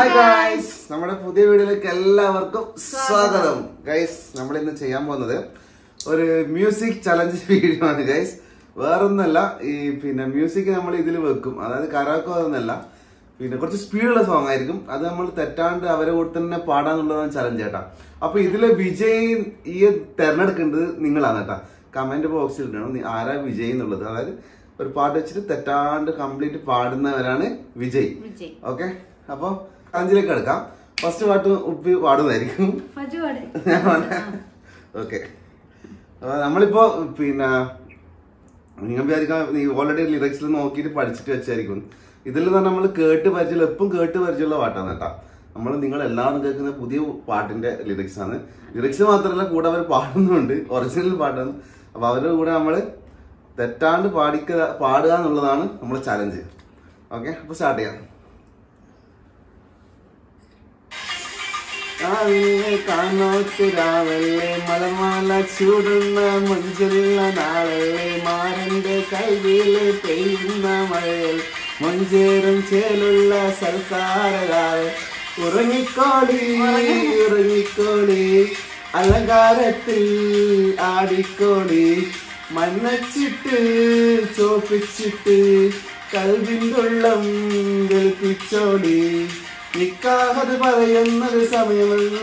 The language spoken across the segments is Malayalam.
ഹായ് ഗൈസ് നമ്മുടെ പുതിയ വീഡിയോയിലേക്ക് എല്ലാവർക്കും സ്വാഗതം ഗൈസ് നമ്മൾ ഇന്ന് ചെയ്യാൻ പോകുന്നത് ഒരു മ്യൂസിക് ചലഞ്ച് വീഡിയോ ആണ് ഗൈസ് വേറൊന്നല്ല ഈ പിന്നെ മ്യൂസിക് നമ്മൾ ഇതിൽ വെക്കും അതായത് കരാക്കോ എന്നല്ല പിന്നെ കുറച്ച് സ്പീഡുള്ള സോങ് ആയിരിക്കും അത് നമ്മൾ തെറ്റാണ്ട് അവരെ കൂടെ തന്നെ പാടാന്നുള്ളതാണ് ചലഞ്ച് കേട്ടാ അപ്പൊ ഇതിലെ വിജയ് ഈ തെരഞ്ഞെടുക്കേണ്ടത് നിങ്ങളാണ് കേട്ടാ കമന്റ് ബോക്സിൽ ഇടണം നി- ആരാ വിജയ് എന്നുള്ളത് അതായത് ഒരു പാട്ട് വെച്ചിട്ട് തെറ്റാണ്ട് കംപ്ലീറ്റ് പാടുന്നവരാണ് വിജയ് വിജയ് ഓക്കെ അപ്പൊ അഞ്ചിലേക്ക് എടുക്കാം ഫസ്റ്റ് പാട്ട് ഉപ്പി പാടുന്നതായിരിക്കും ഫജു പാട്. ഓക്കെ നമ്മളിപ്പോ പിന്നെ നിങ്ങൾ വിചാരിക്കാം നീ ഓൾറെഡി ലിറിക്സിൽ നോക്കിയിട്ട് പഠിച്ചിട്ട് വെച്ചായിരിക്കും ഇതിൽ തന്നെ നമ്മൾ കേട്ട് പരിചയമുള്ള എപ്പം കേട്ട് പരിചയമുള്ള പാട്ടാണ് കേട്ടോ നമ്മൾ നിങ്ങൾ എല്ലാവരും കേൾക്കുന്ന പുതിയ പാട്ടിന്റെ ലിറിക്സ് ആണ് ലിറിക്സ് മാത്രമല്ല കൂടെ അവർ പാടുന്നുണ്ട് ഒറിജിനൽ പാട്ടാണ് അപ്പൊ അവരുടെ കൂടെ നമ്മൾ തെറ്റാണ്ട് പാടിക്കുക പാടുക എന്നുള്ളതാണ് നമ്മുടെ ചലഞ്ച് ഓക്കെ അപ്പൊ സ്റ്റാർട്ട് ചെയ്യാം രാവിലെ കാണോത്തിരാവല്ലേ മലമാല ചൂടുന്ന മഞ്ചുള്ള നാളല്ലേ മാരന്റെ കൈവില് പെയ്യുന്ന മഴയിൽ മഞ്ചേറും ചേലുള്ള സൽക്കാരരാവ് ഉറങ്ങിക്കോളി ഉറങ്ങിക്കോളി അലങ്കാരത്തിൽ ആടിക്കോളി മണ്ണച്ചിട്ട് ചോപ്പിച്ചിട്ട് കൽവിന്തുള്ളം വെളുപ്പിച്ചോടി നിക്കാഹത് പറയുന്നത് സമയമല്ല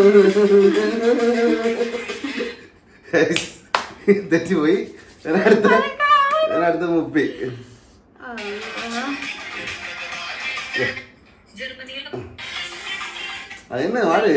തെറ്റിപ്പോയി ഞാൻ അടുത്ത ഞാൻ അടുത്ത മുപ്പി അതെന്നെ പാട്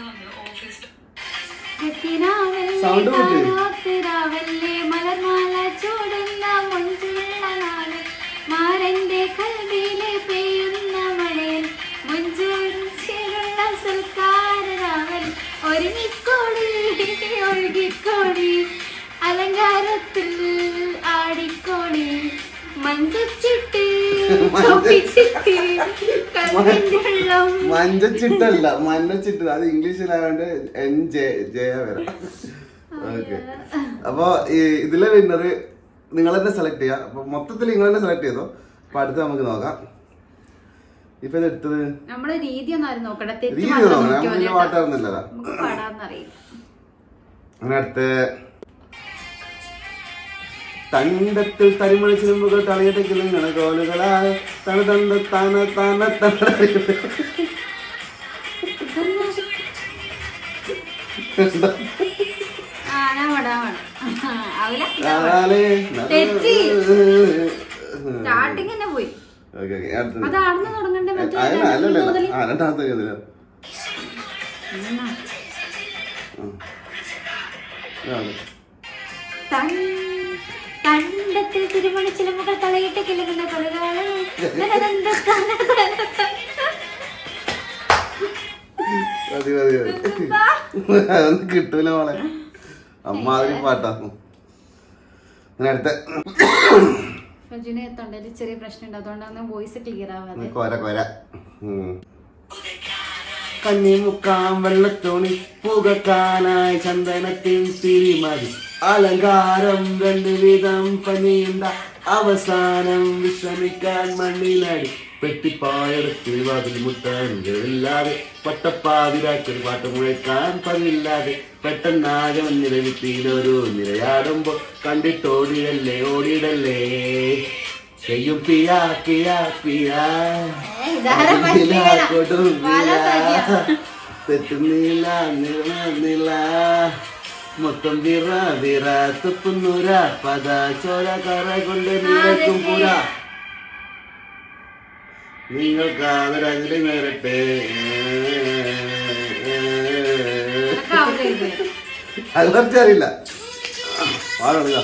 രത്തിനാവല്ലേ, Sound കൂട്ട്. താരാട്ടിരാവല്ലേ, മലർമാല ചൂടുന്ന മൊഞ്ചുള്ള നാള്. മാരന്റെ കൽവിലെ പെയ്യുന്ന മഴയിൽ മൊഞ്ചൂറും ചേരുള്ള സൽക്കാരരാവൽ ഒരുങ്ങിക്കോടി ഒഴുകിക്കോടി അലങ്കാരത്തിൽ ആടിക്കോടി മഞ്ചച്ചിട്ട് ചോപ്പിച്ചിട്ട് കൽവിൻ്റെ മഞ്ചച്ചിട്ടല്ല മഞ്ഞച്ചിട്ട് അത് ഇംഗ്ലീഷിലായോണ്ട് എൻ ജെ ജയ വരാം ഓക്കെ അപ്പൊ ഈ ഇതിലെ വിന്നർ നിങ്ങൾ തന്നെ സെലക്ട് ചെയ്യാം അപ്പൊ മൊത്തത്തിൽ നിങ്ങൾ തന്നെ സെലക്ട് ചെയ്തോ അപ്പൊ അടുത്ത് നമുക്ക് നോക്കാം ഇപ്പൊ ഇത് എടുത്തത് നമ്മള് രീതി ഒന്നും ആരും നോക്കണ്ട തെറ്റ് രീതി മാത്രം നോക്കണം നോക്കിയാ മതി നമ്മൾ കേട്ടോ. പാട്ടാറുന്നില്ലതാ നമുക്ക് പാടാന്നറിയില്ല അങ്ങനെ അടുത്ത് തണ്ടത്തിൽ തരിമണി ചിലമ്പുകൾ തളയിട്ടക്കിലുങ്ങണ കോലുകളാൽ തണ തണ്ട തന തന തണ ആ ഞാൻ പാടാം പാടാം അവല നാളെ തെറ്റി. സ്റ്റാർട്ടിങ് തന്നെ പോയി ഓക്കെ ഓക്കെ അടുത്തത് അത് ആടുന്ന് തുടങ്ങണ്ടേ മറ്റേ അല്ല രണ്ടാമത്തെ അല്ലല്ല മുതല്? ആ രണ്ടാമത്തെ ഇതില് എന്നാ? ഇതാണ്. തൺ- തണ്ടത്തിൽ തിരുമണി ചിലമ്പുകൾ തലയിട്ട് കിളുകുന്ന കൊലകാള് നനനന്ദ തന തന തന. മതി മതി മതി അതൊന്നും കിട്ടൂല മോളെ അമ്മാതിരി പാട്ടാ അങ്ങനെ അടുത്ത ഫജുന് തൊണ്ടയിൽ ചെറിയ പ്രശ്നം ഉണ്ട് അതുകൊണ്ടാണ് വോയിസ് ക്ലിയർ ആവാതെ കൊര കൊര ഉം. കന്നിമുക്കാം വെള്ളത്തോണി പുകക്കാനായി ചന്ദനത്തിൻ തിരിമതി അലങ്കാരം രണ്ട് വിധം പനിയുണ്ട അവസാനം വിശ്രമിക്കാൻ മണ്ണിലടി പെട്ടിപ്പായെടുത്ത് വാതിൽ മുട്ടാൻ ഇല്ലാതെ പട്ടപ്പാതിരാക്കൽ പാട്ട് മുഴക്കാൻ പതിവില്ലാതെ പെട്ടെന്നാകെ നിലവിത്തിയിലൊരു നിലയാടുമ്പോ കണ്ടിട്ടോടിയല്ലേ ഓടിയിടല്ലേ ചെയ്യും പിയാ പിയാ പിയാ തെറ്റുന്നില്ല നിറന്നില്ല മൊത്തം വിറ വിറ തുപ്പുന്നുര പദ ചോര കറ കൊണ്ട് നിറക്കും പുര നിങ്ങൾക്ക് ആദരാഞ്ജലി നേരട്ടെ അത് കുറച്ചറിയില്ല പാടുക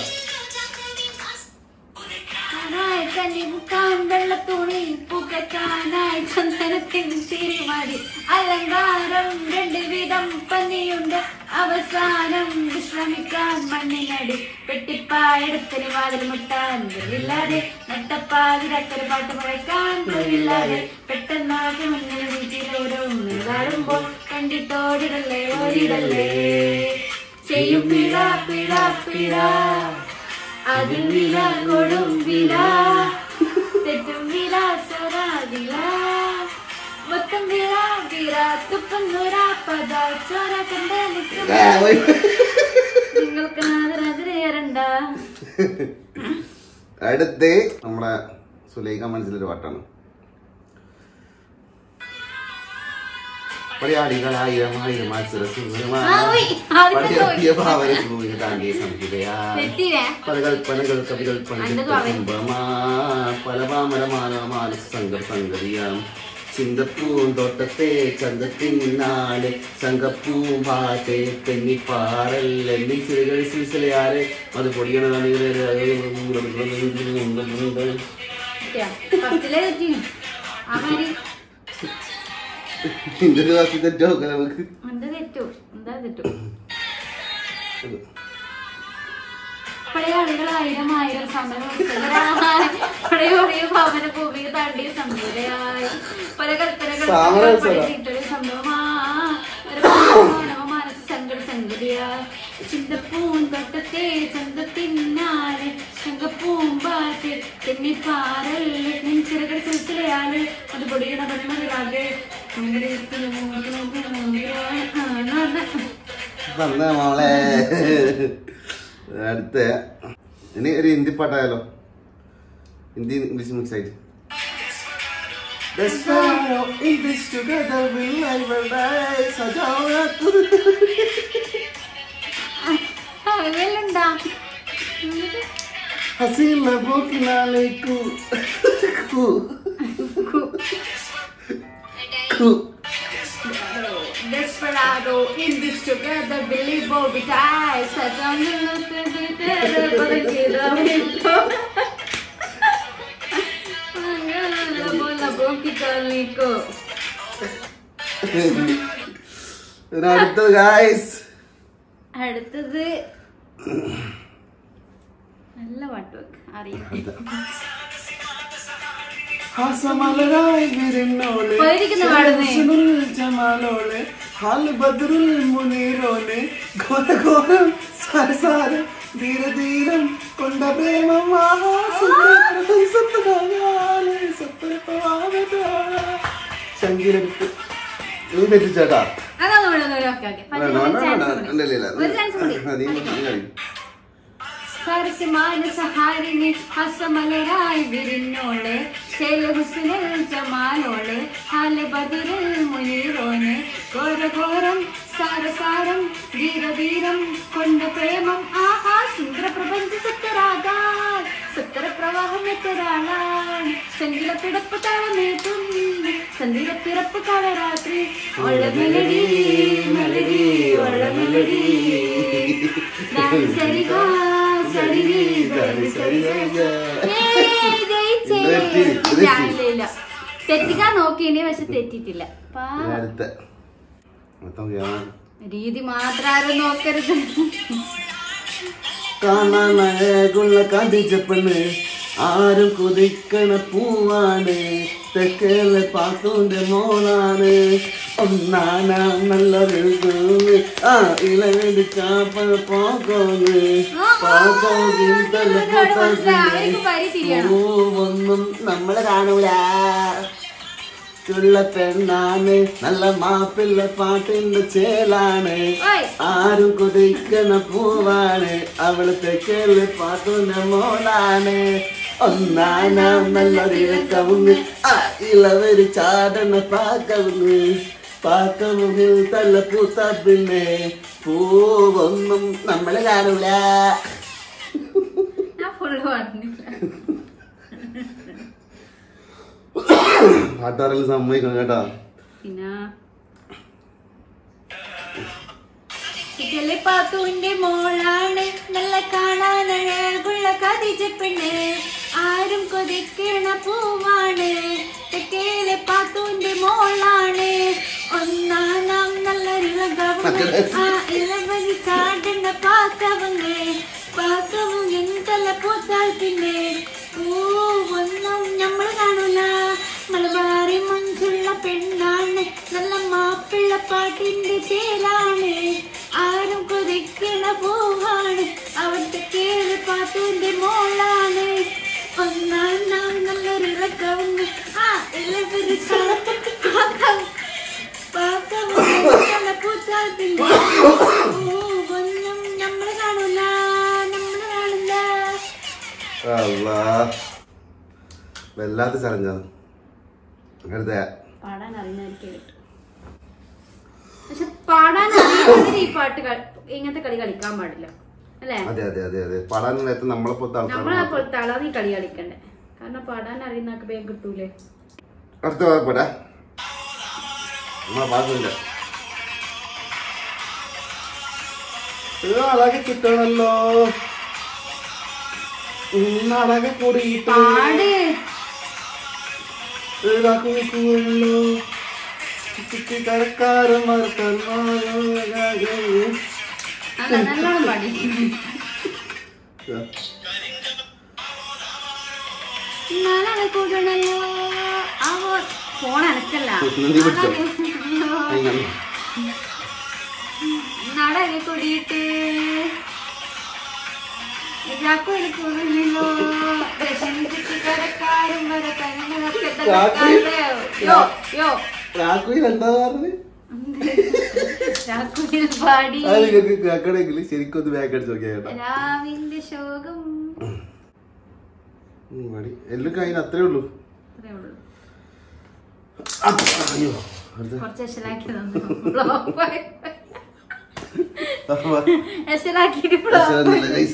വെള്ളത്തുണി പുകക്കാനായി ചന്ദനത്തിൻ തിരുമതി അലങ്കാരം രണ്ട് വിധം പന്നിയുണ്ട് അവസാനം വിശ്രമിക്കാൻ മണ്ണിനടി പെട്ടിപ്പായെടുത്തൊരു വാതിൽ മുട്ടാൻ ഇല്ലാതെ നട്ടപ്പാതിരക്കൊരു പാട്ട് മുഴക്കാൻ കഴിയില്ലാതെ പെട്ടെന്നാകെ മുന്നിൽ വീട്ടിലോരോ നിലാടുമ്പോൾ കണ്ടിട്ടോടിടല്ലേ ഓടിടല്ലേ ചെയ്യും പിഴ പിഴ പിഴ അതിൽ വില കൊടും വില തെറ്റും വില സൊരാതില മൊത്തം വീഴ വീഴ തുപ്പം നൂറ പദ ചോര കണ്ട നിൽക്കും ആ, പോയി. നിങ്ങൾക്ക് നാദരാതിരേറണ്ട അടുത്ത് നമ്മുടെ സുലൈഖ മനസ്സിലൊരു പാട്ടാണ് പടയാളികളായിരം ആയിരം മത്സര ആ, പോയി. ആദ്യത്തെ പോയി. ഭാവന സൂര്യ താണ്ടിയ സംഹിതയാ തെറ്റിവേ പല കൽപ്പനകൾ കവികൾ അണ്ടത് അവൻ. പണിതുമ്പമാ പല വാമരമാന മാനസ സംഘ സംഗതിയാം ചിന്തപ്പൂന്തോട്ടത്തെ ചന്തത്തിനാല് സംഘപ്പൂമ്പാറ്റെ തെന്നിപ്പാറൽ എന്നീ ചിറകൾ സിൽസിലയാറ് അത് പൊടിയണ ഫസ്റ്റിലെ തെറ്റി ആ മാതിരി ഇന്തൊരു വാസത്തെ ജോക്ക നമുക്ക് എന്താ തെറ്റു എന്താ തെറ്റു പടയാളികൾ ആയിരം ആയിരം സമരമത്സരായി പടയോടിയ ഭവന ഭൂമിക താണ്ടിയ സംഭവയായി പല കൽപ്പനകൾ സമരമത്സരം. പടയിട്ടൊരു സംഭവമാ മാനസ സങ്കട സംഗതിയായി ചിന്തപ്പൂന്തോട്ടത്തെ ചന്തത്തിന്നാല് ശങ്കപ്പൂമ്പാറ്റ് തെന്നിപ്പാറൽ നെഞ്ചിറകൾ സിൽസിലയാല് അത് പൊടിയണ പണിമതിരാകെ വന്ന മോളെ അടുത്ത ഇനി ഒരു ഹിന്ദി പാട്ടായാലോ ഹിന്ദി ഇംഗ്ലീഷ് മിക്സ് ആയിട്ട് Let's follow in this together, we live and die. സജാവാ കുരു- അവലുണ്ടാ ഹസീന പോക്കിനാലെ കു കു കു Desperado, in this together, believe all the time. Sajando no te meteré para que la viento. La bola boquita lico. പിന്നെ അടുത്തത് ഗായ്സ് അടുത്തത് നല്ല പാട്ട് വെക്ക് അറിയാം ഹാസമലരായി വിരുന്നോളെ പോയിരിക്കുന്നു പാടുന്നേ. ശംസുൽ ജമാലോളെ ഹാൽ ബദ്രുൽ മുനീറോനെ ഘോര ഘോരം സരസാരം ധീരധീരം കൊണ്ട പ്രേമം ആഹാ സുന്ദരം സത്തകാലേ സത്തരപ്പവാമതാ. സംഗീതത്തിൽ നീ തെറ്റിച്ചേട്ടാ അതാ നമ്മളൊന്ന് ഓക്കെ ഓക്കെ വേണ്ട, വേണ്ട, വേണ്ട. ഇല്ല, ഇല്ല, ഇല്ല. ഒരു ചാൻസ് കൂടി ആ, നീ- നീ കഴി. സരസമാന സഹാരിണി ഹസമലരായി വിരിഞ്ഞോള് ഹുസ്നൽ ജമാലോള് ഹാല് ബദുരൽ മുനീറോന് ഘോരഘോരം സാരസാരം ധീരധീരം കൊണ്ട പ്രേമം ആഹാ സുന്ദര പ്രപഞ്ച സത്തരാകാൻ സത്തര പ്രവാഹം എത്തൊരാളാണ് സംഗീത പിടപ്പ് താളമേറ്റും സന്ധ്യ പിറപ്പ് കാലരാത്രി ഒള്ള മെലഡി മെലഡി ഒള്ള മെലഡി ദാനി സരിഗാ സരിഗി ദാനി സരിഗാ ഏയ് ജയിച്ചേ. തെറ്റി, തെറ്റി. ഇല്ല, ഇല്ല, ഇല്ല. തെറ്റിക്കാൻ നോക്കിയിനി പക്ഷെ തെറ്റിട്ടില്ല പാ. ഇനി അടുത്ത മൊത്തം ഞാൻ രീതി മാത്രം ആരും നോക്കരുത് കാണാനകുള്ള കടിച്ച പെണ്ണ് ആരും കുതിക്കണ പൂവാണ് തെക്കേലെ പാത്തൂന്റെ മോളാണ് ഒന്നാനാ നല്ലൊരു ഗൂമി. ആ ഇലവിടി ചാപ്പ പോകോന്ന് പോകോന്ന് തല അവർക്ക് വരി തിരിയണം. പൂവൊന്നും നമ്മള് കാണൂല ചുള്ള പെണ്ണാണ് നല്ല മാപ്പിള്ള പാട്ടിന്റെ ചേലാണ് ഓയ്. ആരും കൊതിക്കണ പൂവാണ് അവള് തെക്കേല് പാട്ടുന്ന മോളാണ് ഒന്നാനാം നല്ലൊരു കവുങ്ങ് ആ ഇളവര് ചാടണ പാക്കവുങ്ങ് പാക്കവുങ്ങിൽ തല്ല പൂത്ത പിന്നെ പൂവൊന്നും നമ്മള് കാണൂല ഞാൻ ഫുള്ള് പാടുന്നില്ല പാട്ടാരെല്ലാം സമ്മതിക്കണം കേട്ടാ പിന്നെ ഇതല്ലേ പാത്തുവിന്റെ മോളാണ് നല്ല കാണാൻ അഴകുള്ള കതിജ പെണ്ണ് ആരും കൊതിക്കണ പൂവാണ് തെക്കേലെ പാത്തുവിന്റെ മോളാണ് ഒന്നാം നല്ല ഇളകവുങ്ങ് ആ ഇളവരി ചാടുന്ന പാക്കവുങ്ങ് പാക്കവുങ്ങ് തല പൂത്താൽ പിന്നെ പൂവൊന്നും നമ്മൾ കാണൂല മലബാറി മഞ്ചുള്ള പെണ്ണാണ് നല്ല മാപ്പിള്ള പാട്ടിന്റെ ചേലാണ് ആരും കൊതിക്കണ പൂവാണ് അവിടുത്തെ കേള് പാട്ടിന്റെ മോളാണ് ഒന്നാം നാം നല്ലൊരു ഇളക്കവുങ്ങ് ആ ഇളവര് ചാടുന്ന അവസാനത്തിന്റെ ഒന്നും നമ്മള് കാണൂല നമ്മള് കാണില്ല അല്ലാ വല്ലാത്ത ചലഞ്ചാണ് വെറുതെ പാടാൻ അറിഞ്ഞായിരിക്കും കിട്ടും പക്ഷെ പാടാൻ അറിയാത്തവര് ഈ പാട്ട് കളി- ഇങ്ങനത്തെ കളി കളിക്കാൻ പാടില്ല അല്ലേ അതെ അതെ അതെ അതെ പാടാൻ നേരത്തെ നമ്മളെ പോലത്തെ ആൾക്കാർ നമ്മളെ പോലത്തെ ആളാണ് ഈ കളി കളിക്കണ്ടേ കാരണം പാടാൻ അറിയുന്നൊക്കെ വേഗം കിട്ടൂലേ അടുത്ത പോരാ നമ്മളെ പാട്ടില്ല അഴകെ കിട്ടണല്ലോ അഴകെ കൂടിയിട്ട് പാട് ഇതാക്കുമല്ലോ കരക്കാരൻ അല്ല നല്ലോണം പാടി നാളെ കൂടണല്ലോ അവ ഫോൺ അനക്കല്ല നീ പിടിച്ചോ. നാടക കൂടിയിട്ട് ഇതാക്കും കൂടണല്ലോ കടക്കാരും വരെ യോ യോ രാഘവൻ എന്താ പറഞ്ഞത് രാക്കുവിൽ പാടി അത് നിങ്ങൾക്ക് കേൾക്കണമെങ്കിൽ ശരിക്കും ഒന്ന് ബാക്ക് അടിച്ച് നോക്കിയാ കേട്ടോ രാവിന്റെ ശോകം ഉം, മതി എല്ലാം കഴിഞ്ഞ അത്രേ ഉള്ളൂ അത്രേ ഉള്ളൂ അപ്പ, അയ്യോ അടുത്ത. കുറച്ച് എശലാക്കി തന്നു അപ്പ, എശലാക്കിട്ട് രസമൊന്നുമില്ല, guys.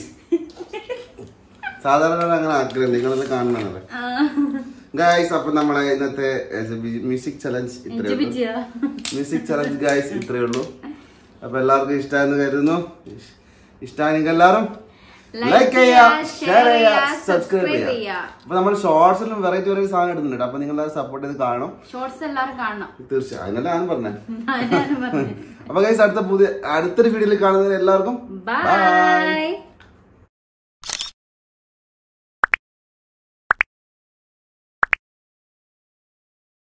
സാധാരണ അങ്ങനെ ആക്കലുണ്ട് നിങ്ങളെല്ലാം കാണുന്നതല്ലേ ഗായ്സ് അപ്പൊ നമ്മളെ ഇന്നത്തെ മ്യൂസിക് ചലഞ്ച് ഇത്രയേ ഉള്ളൂ മ്യൂസിക് ചലഞ്ച് ഗായ്സ് ഇത്രയേ ഉള്ളൂ അപ്പൊ എല്ലാവർക്കും ഇഷ്ടമായെന്ന് കരുതുന്നു ഇഷ്ടമായെങ്കിൽ എല്ലാവരും Like ലൈക്ക് ചെയ്യുക, ചെയ്യുക share ഷെയർ ചെയ്യുക ചെയ്യുക, സബ്സ്ക്രൈബ് subscribe ചെയ്യുക ചെയ്യുക. അപ്പൊ നമ്മൾ ഷോർട്സിലും വെറൈറ്റി വെറൈറ്റി സാധനം ഇടുന്നുണ്ട് അപ്പൊ നിങ്ങൾ സപ്പോർട്ട് ചെയ്ത് കാണണം ഷോർട്സ് എല്ലാവരും കാണണം തീർച്ചയായും അതിനല്ല ഞാൻ പറഞ്ഞേ ഞാനും പറഞ്ഞു അപ്പൊ ഗൈസ് അടുത്ത പുതിയ അടുത്തൊരു വീഡിയോയിൽ കാണുന്നതിന് എല്ലാവർക്കും ബൈ